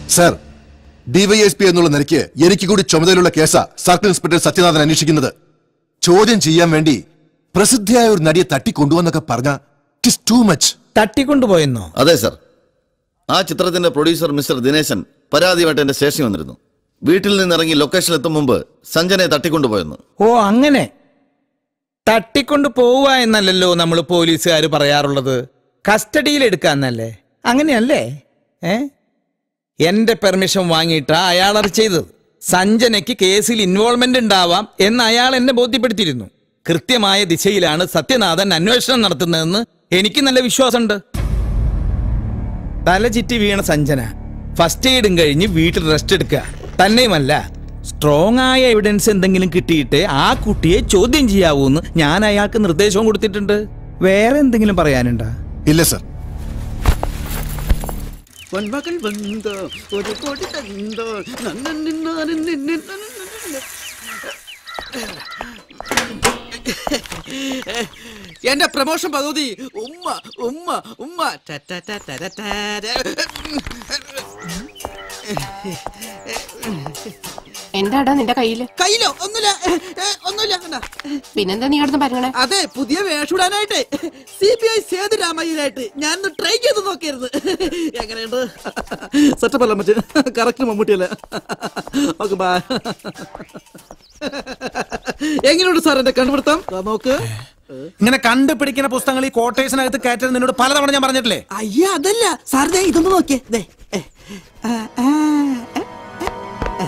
Sir DYSP എന്നുള്ള നിലയ്ക്ക് എനിക്ക് കൂടി ചുമതലയുള്ള കേസാ സർക്കിൾ ഇൻസ്പെക്ടർ സത്യനാഥൻ അന്വേഷിക്കുന്നത് ചോദ്യം ചെയ്യാൻ വേണ്ടി പ്രസിദ്ധിയായ ഒരു നടിയെ തട്ടിക്കൊണ്ടുവന്നൊക്കെ പറഞ്ഞ ഇറ്റ് ടു മച്ച് തട്ടിക്കൊണ്ടുപോയെന്നോ അതെ സർ ആ ചിത്രത്തിന്റെ പ്രൊഡ്യൂസർ മിസ്റ്റർ ദിനേശൻ പരാതിയുമായിട്ട് എന്റെ സ്റ്റേഷനിൽ വന്നിരുന്നു വീട്ടിൽ നിന്ന് ഇറങ്ങി ലൊക്കേഷനിൽ എത്തും മുമ്പ് സഞ്ജനെ തട്ടിക്കൊണ്ടുപോയെന്ന് ഓ അങ്ങനെ തട്ടിക്കൊണ്ട് പോവുക എന്നല്ലല്ലോ നമ്മൾ പോലീസുകാർ പറയാറുള്ളത് കസ്റ്റഡിയിൽ എടുക്കാന്നല്ലേ അങ്ങനെയല്ലേ ഏ എന്റെ പെർമിഷൻ വാങ്ങിയിട്ടാ അയാൾ അത് ചെയ്തത് സഞ്ജനയ്ക്ക് കേസിൽ ഇൻവോൾവ്മെന്റ് ഉണ്ടാവാം എന്ന് അയാൾ എന്നെ ബോധ്യപ്പെടുത്തിയിരുന്നു കൃത്യമായ ദിശയിലാണ് സത്യനാഥൻ അന്വേഷണം നടത്തുന്നതെന്ന് എനിക്ക് നല്ല വിശ്വാസമുണ്ട് തല ചുറ്റി വീണ സഞ്ജന ഫസ്റ്റ് എയ്ഡും കഴിഞ്ഞ് വീട്ടിൽ റെസ്റ്റ് എടുക്കുക തന്നെയുമല്ല സ്ട്രോങ് ആയ എവിഡൻസ് എന്തെങ്കിലും കിട്ടിയിട്ട് ആ കുട്ടിയെ ചോദ്യം ചെയ്യാവൂന്ന് ഞാൻ അയാൾക്ക് നിർദ്ദേശവും കൊടുത്തിട്ടുണ്ട് വേറെ എന്തെങ്കിലും പറയാനുണ്ടോ ഇല്ല സർ പൊന്മകൾ വന്നോ ഒരു കോടി തന്നോ നന്നന്നിന്നാനും നിന്നിന്ന- എന്റെ പ്രമോഷൻ പദ്ധതി ഉമ്മ ഉമ്മ ഉമ്മ ട ട ട ട ട ട. എന്താടാ നിന്റെ കയ്യില് കയ്യിലോ ഒന്നുമില്ല ഏ, ഏ, ഒന്നുമില്ല കണ്ടാ. പിന്നെന്താ നീ കിടന്ന് പറഞ്ഞേ അതെ പുതിയ വേഷമിടാനായിട്ട് സി ബി ഐ സേതുരാമയ്യനായിട്ട് ഞാൻ ട്രൈ ചെയ്ത് നോക്കിയിരുന്നു എങ്ങനെയുണ്ട് സെറ്റപ്പ് അല്ല മറ്റേ കറക്റ്റ് മമ്മൂട്ടിയല്ലേ ഓക്കെ ബാ എങ്ങനെയുണ്ട് സാർ എന്റെ കണ്ടുപിടുത്തം ദാ നോക്ക് ഇങ്ങനെ കണ്ടുപിടിക്കുന്ന പുസ്തകങ്ങൾ ഈ കോട്ടേഴ്സിനകത്ത് കയറ്റരുത് നിന്നോട് പലതവണ ഞാൻ പറഞ്ഞിട്ടില്ലേ അയ്യ അതല്ല സാർ ദേ ഇതൊന്ന് നോക്കിയേ ദേ ഏ, ആ, ആ, ഏ, ഏ, ഏ.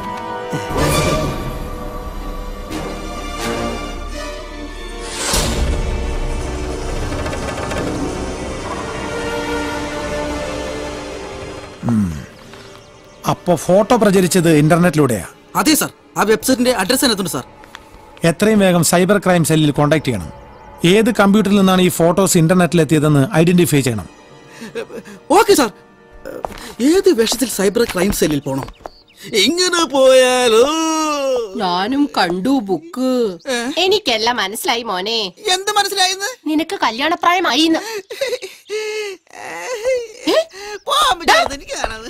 അപ്പോ ഫോട്ടോ പ്രചരിച്ചത് ഇന്റർനെറ്റിലൂടെയാ അതെ സാർ ആ വെബ്സൈറ്റിന്റെ അഡ്രസ് അതിനകത്തുണ്ട് സാർ എത്രയും വേഗം സൈബർ ക്രൈം സെല്ലിൽ കോൺടാക്ട് ചെയ്യണം ഏത് കമ്പ്യൂട്ടറിൽ നിന്നാണ് ഈ ഫോട്ടോസ് ഇന്റർനെറ്റിൽ എത്തിയതെന്ന് ഐഡന്റിഫൈ ചെയ്യണം ഓക്കെ സാർ ഏത് വേഷത്തിൽ സൈബർ ക്രൈം സെല്ലിൽ പോണം ഇങ്ങനെ പോയാലോ ഞാനും കണ്ടു ബുക്ക് എനിക്കെല്ലാം മനസ്സിലായി മോനെ എന്ത് മനസ്സിലായെന്ന് നിനക്ക് കല്യാണപ്രായമായി പോവാൻ പറ്റാതെ എനിക്ക് കാണാതെ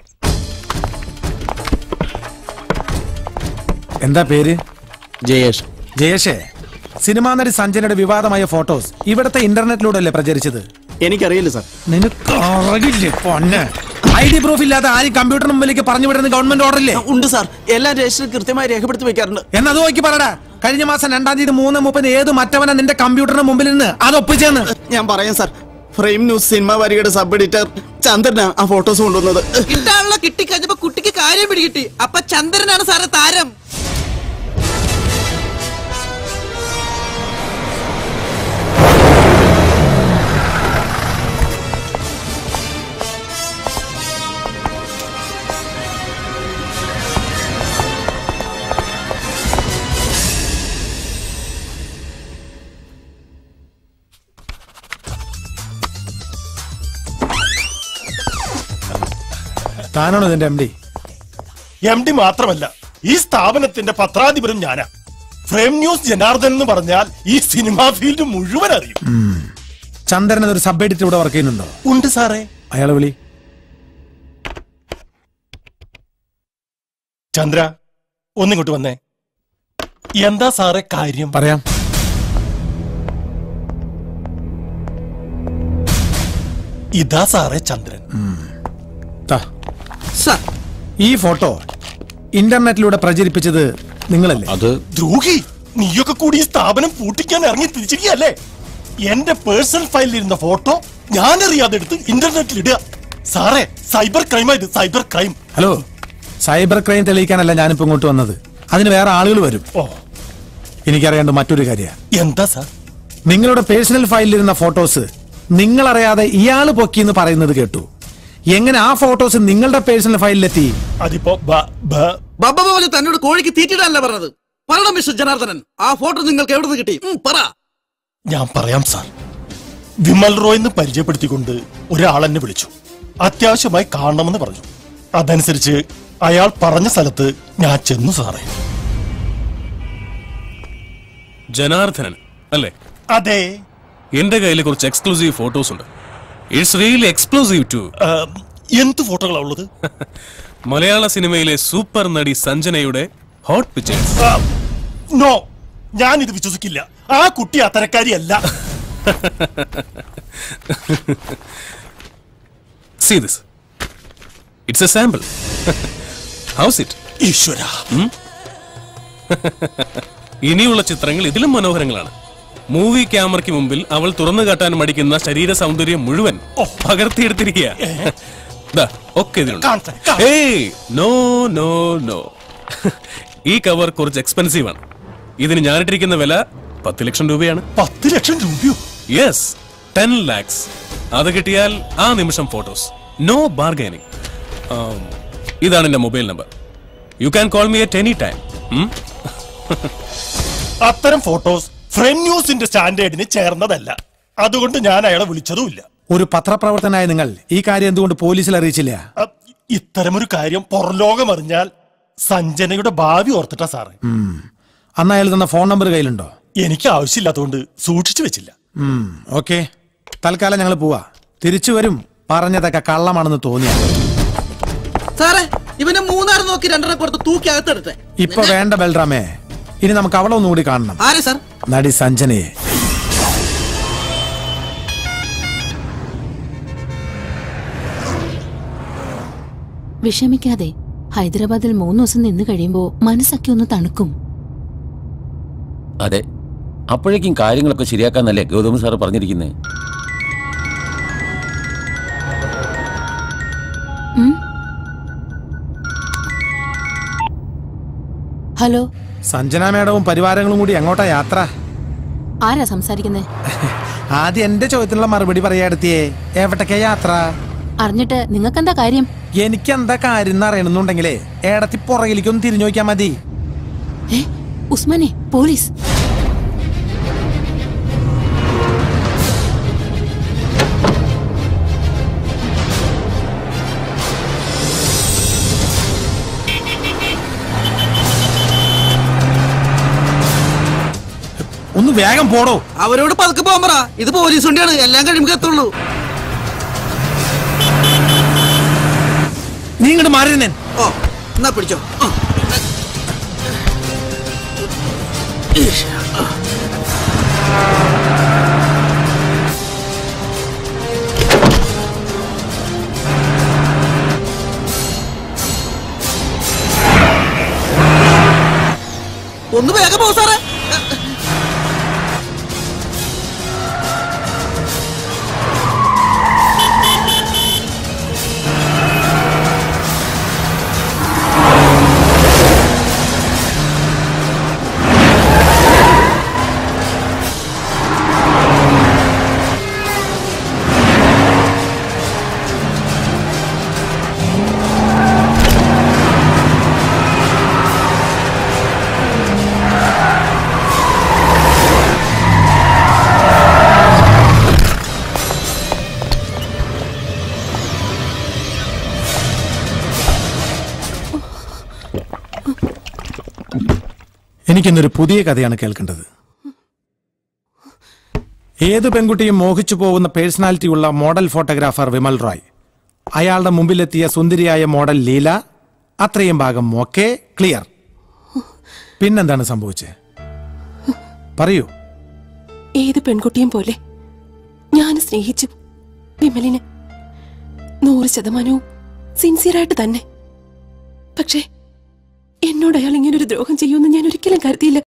എന്താ പേര് ജയേഷ് ജയേഷേ സിനിമാ നടി സഞ്ജനയുടെ വിവാദമായ ഫോട്ടോസ് ഇവിടുത്തെ ഇന്റർനെറ്റിലൂടെ അല്ലേ പ്രചരിച്ചത് എനിക്കറിയില്ല സാർ നിനക്ക് അറിയില്ലേ പൊന്നെ ഐ ഡി പ്രൂഫ് ഇല്ലാതെ ആരും കമ്പ്യൂട്ടർ മുമ്പിലേക്ക് പറഞ്ഞു വിടുന്ന ഗവൺമെന്റ് ഓർഡർ ഇല്ലേ ഉണ്ട് സാർ എല്ലാ രജിസ്റ്ററും കൃത്യമായി രേഖപ്പെടുത്തി വെക്കാറുണ്ട് എന്നത് നോക്കി പറടാ കഴിഞ്ഞ മാസം രണ്ടാം തീയതി മൂന്ന് മുപ്പത് ഏത് മറ്റവനാ നിന്റെ കമ്പ്യൂട്ടറിന് മുമ്പിൽ നിന്ന് അത് ഒപ്പിച്ചെന്ന് ഞാൻ പറയാം സാർ ഫ്രെയിം ന്യൂസ് സിനിമ വാരികയുടെ സബ് എഡിറ്റർ ചന്ദ്രനാ ആ ഫോട്ടോസ് കൊണ്ടുവന്നത് കിട്ടാനുള്ള കിട്ടിക്കഴിഞ്ഞപ്പോ കുട്ടിക്ക് കാര്യം പിടികിട്ടി അപ്പൊ ചന്ദ്രനാണ് സാറ് താരം താനാണോ ഇതിന്റെ എം ഡി എം ഡി മാത്രമല്ല ഈ സ്ഥാപനത്തിന്റെ പത്രാധിപരും ഞാനാ ഫ്രെയിം ന്യൂസ് ജനാർദ്ദൻ എന്ന് പറഞ്ഞാൽ ഈ സിനിമാ ഫീൽഡ് മുഴുവൻ അറിയും ചന്ദ്രൻ ഒരു സബ് എഡിറ്റർ ഇവിടെ വർക്ക് ചെയ്യുന്നുണ്ടോ ഉണ്ട് സാറേ അയാളെ വിളി ചന്ദ്ര ഒന്നിങ്ങോട്ട് വന്നേ എന്താ സാറേ കാര്യം പറയാം ഇതാ സാറേ ചന്ദ്രൻ താ. സാർ ഈ ഫോട്ടോ ഇന്റർനെറ്റിലൂടെ പ്രചരിപ്പിച്ചത് നിങ്ങളല്ലേ അത് ദ്രോഹി നീയൊക്കെ കൂടി ഈ സ്ഥാപനം പൂട്ടിക്കാൻ ഇറങ്ങി തിരിച്ചിരിക്കല്ലേ എന്റെ പേഴ്സണൽ ഫയലിൽ ഇരുന്ന ഫോട്ടോ ഞാൻ അറിയാതെ എടുത്ത് ഇന്റർനെറ്റിൽ ഇടുക സാറേ സൈബർ ക്രൈമാ ഇത് cyber crime hello cyber crime തെളിയിക്കാനല്ല ഞാനിപ്പോ ഇങ്ങോട്ട് വന്നത് അതിന് വേറെ ആളുകൾ വരും ഓ എനിക്കറിയേണ്ട മറ്റൊരു കാര്യമാണ് എന്താ സാർ നിങ്ങളുടെ പേഴ്സണൽ ഫയലിലിരുന്ന ഫോട്ടോസ് നിങ്ങളറിയാതെ ഇയാള് പൊക്കിന്ന് പറയുന്നത് കേട്ടു എങ്ങനെ ആ ഫോട്ടോസ് നിങ്ങളുടെ പേഴ്സണൽ ഫയലിലെത്തി അതിപ്പോ ബ- ബ- ബബ്ബ പോലെ തന്നോട് കോഴിക്ക് തീറ്റിടാനല്ല പറഞ്ഞത് പറയണം മിസ്റ്റർ ജനാർദ്ദനൻ ആ ഫോട്ടോ നിങ്ങൾക്ക് എവിടെ നിന്ന് കിട്ടി ഉം, പറ ഞാൻ പറയാം സാർ വിമൽ റോയ് എന്ന് പരിചയപ്പെടുത്തിക്കൊണ്ട് ഒരാൾ എന്നെ വിളിച്ചു അത്യാവശ്യമായി കാണണമെന്ന് പറഞ്ഞു അതനുസരിച്ച് അയാൾ പറഞ്ഞ സ്ഥലത്ത് ഞാൻ ചെന്നു സാറേ ജനാർദ്ദനൻ അല്ലേ അതെ എന്റെ കയ്യിൽ കുറച്ച് എക്സ്ക്ലൂസീവ് ഫോട്ടോസ് ഉണ്ട് it's really exclusive to ah, എന്ത് ഫോട്ടോകളാ ഉള്ളത് മലയാള സിനിമയിലെ സൂപ്പർ നടി സഞ്ജനയുടെ ഹോട്ട് പിക്ചേഴ്സ് ആ, നോ ഞാൻ ഇത് വിശ്വസിക്കില്ല ആ കുട്ടി അത്തരക്കാരിയല്ല see this it's a sample house it ഈശ്വര ഇനിയുള്ള ചിത്രങ്ങൾ ഇതിലും മനോഹരങ്ങളാണ് മൂവി ക്യാമറയ്ക്ക് മുമ്പിൽ അവൾ തുറന്നു കാട്ടാൻ മടിക്കുന്ന ശരീര സൗന്ദര്യം മുഴുവൻ പകർത്തിയെടുത്തിരിക്കുക ദാ, ഒക്കെ ഇതിലുണ്ട് കാണട്ടെ, കാണട്ടെ. ഏയ് നോ നോ നോ ഈ കവർ കുറച്ച് എക്സ്പെൻസീവ് ആണ് ഇതിന് ഞാനിട്ടിരിക്കുന്ന വില പത്ത് ലക്ഷം രൂപയാണ് പത്ത് ലക്ഷം രൂപയോ യെസ് ടെൻ ലാക്സ് അത് കിട്ടിയാൽ ആ നിമിഷം ഫോട്ടോസ് നോ ബാർഗൈനിങ് ഇതാണ് എന്റെ mobile number you can call me at any time അത്തരം ഫോട്ടോസ് ഫ്രെയിം ന്യൂസിന്റെ സ്റ്റാൻഡേർഡിന് ചേർന്നതല്ല അതുകൊണ്ട് ഞാൻ അയാളെ വിളിച്ചതുമില്ല ഒരു പത്രപ്രവർത്തനായ നിങ്ങൾ ഈ കാര്യം എന്തുകൊണ്ട് പോലീസിൽ അറിയിച്ചില്ല അ, ഇത്തരമൊരു കാര്യം പുറംലോകം അറിഞ്ഞാൽ സഞ്ജനയുടെ ഭാവി ഓർത്തിട്ടാ സാറേ അന്ന് അയാൾ തന്ന ഫോൺ നമ്പർ കയ്യിലുണ്ടോ എനിക്ക് ആവശ്യമില്ലാത്തതുകൊണ്ട് സൂക്ഷിച്ചു വെച്ചില്ല ഓക്കെ തൽക്കാലം ഞങ്ങൾ പോവാ തിരിച്ചു വരും പറഞ്ഞതൊക്കെ കള്ളമാണെന്ന് തോന്നിയ സാറേ ഇവനെ മൂന്നാറ് നോക്കി രണ്ടെണ്ണം കൊടുത്ത് തൂക്കി അകത്തെടുത്തെ ഇപ്പൊ വേണ്ട ബൽറാമേ ഇനി നമുക്ക് അവളെ ഒന്നുകൂടി കാണണം ആരെ സാർ നടി സഞ്ജനയെ വിഷമിക്കാതെ ഹൈദരാബാദിൽ മൂന്ന് ദിവസം നിന്ന് കഴിയുമ്പോ മനസ്സൊക്കെ ഒന്ന് തണുക്കും അതെ അപ്പോഴേക്കും കാര്യങ്ങളൊക്കെ ശരിയാക്കാന്നല്ലേ ഗൗതം സാറ് പറഞ്ഞിരിക്കുന്നത് ഉം? ഹലോ സഞ്ജന മേഡവും പരിവാരങ്ങളും കൂടി എങ്ങോട്ടാ യാത്ര ആരാ സംസാരിക്കുന്നേ ആദ്യം എന്റെ ചോദ്യത്തിനുള്ള മറുപടി പറയാടുത്തിയേ എവിടേക്കാ യാത്ര അറിഞ്ഞിട്ട് നിങ്ങൾക്കെന്താ കാര്യം എനിക്ക് എന്താ കാര്യം എന്ന് അറിയണമെന്നുണ്ടെങ്കിലേ ഏടത്തി പുറകിലേക്കൊന്ന് തിരിഞ്ഞു നോക്കിയാ മതി ഏ ഉസ്മാനെ പോലീസ് ഒന്ന് വേഗം പോടോ അവരോട് പതുക്കെ പോകാൻ പറ ഇത് പോലീസ് വണ്ടിയാണ് എല്ലാം കഴിയുമ്പോൾ എത്തുള്ളൂ നീ ഇങ്ങോട്ട് മാറി നിന്നേ ഓ എന്നാ പിടിച്ചോ ആ. ഒന്ന് വേഗം പോ സാറേ എനിക്കിന്നൊരു പുതിയ കഥയാണ് കേൾക്കേണ്ടത് ഏത് പെൺകുട്ടിയും മോഹിച്ചു പോകുന്ന പേഴ്സണാലിറ്റി ഉള്ള മോഡൽ ഫോട്ടോഗ്രാഫർ വിമൽ റോയ് അയാളുടെ മുമ്പിലെത്തിയ സുന്ദരിയായ മോഡൽ ലീല അത്രയും ഭാഗം ഓക്കെ ക്ലിയർ പിന്നെന്താണ് സംഭവിച്ചത് പറയൂ ഏത് പെൺകുട്ടിയും പോലെ ഞാൻ സ്നേഹിച്ചു വിമലിനെ നൂറ് ശതമാനവും സിൻസിയറായിട്ട് തന്നെ പക്ഷേ എന്നോട് അയാൾ ഇങ്ങനെ ഒരു ദ്രോഹം ചെയ്യുമെന്ന് ഞാൻ ഒരിക്കലും കരുതിയില്ല